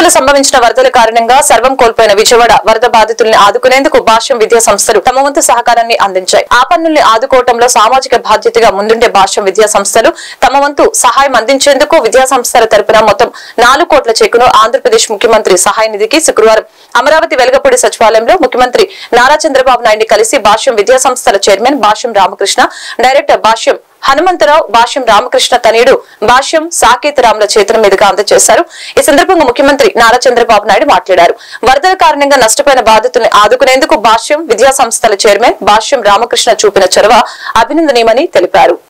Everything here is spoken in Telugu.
సంభవించిన వరదల కారణంగా సర్వం కోల్పోయిన విజయవాడ వరద బాధితుల్ని ఆదుకునేందుకు భాష్యం విద్యా సంస్థలు తమ వంతు సహకారాన్ని అందించాయి ఆ పనుల్ని ఆదుకోవటంలో సామాజిక బాధ్యతగా ముందుండే భాష్యం విద్యా సంస్థలు తమ వంతు సహాయం అందించేందుకు విద్యా సంస్థల తరపున మొత్తం నాలుగు కోట్ల చెక్కును ఆంధ్రప్రదేశ్ ముఖ్యమంత్రి సహాయ నిధికి శుక్రవారం అమరావతి వెలగపూడి సచివాలయంలో ముఖ్యమంత్రి నారా చంద్రబాబు నాయుడిని కలిసి భాష్యం విద్యా సంస్థల చైర్మన్ భాష్యం రామకృష్ణ డైరెక్టర్ భాష్యం హనుమంతరావు భాష్యం రామకృష్ణ తనయుడు భాష్యం సాకేతరాముల చేతుల మీదుగా అందజేశారు ఈ సందర్భంగా ముఖ్యమంత్రి నారా చంద్రబాబు నాయుడు మాట్లాడారు వరదల కారణంగా నష్టపోయిన బాధితుల్ని ఆదుకునేందుకు భాష్యం విద్యా సంస్థల చైర్మన్ భాష్యం రామకృష్ణ చూపిన చొరవ అభినందనీయమని తెలిపారు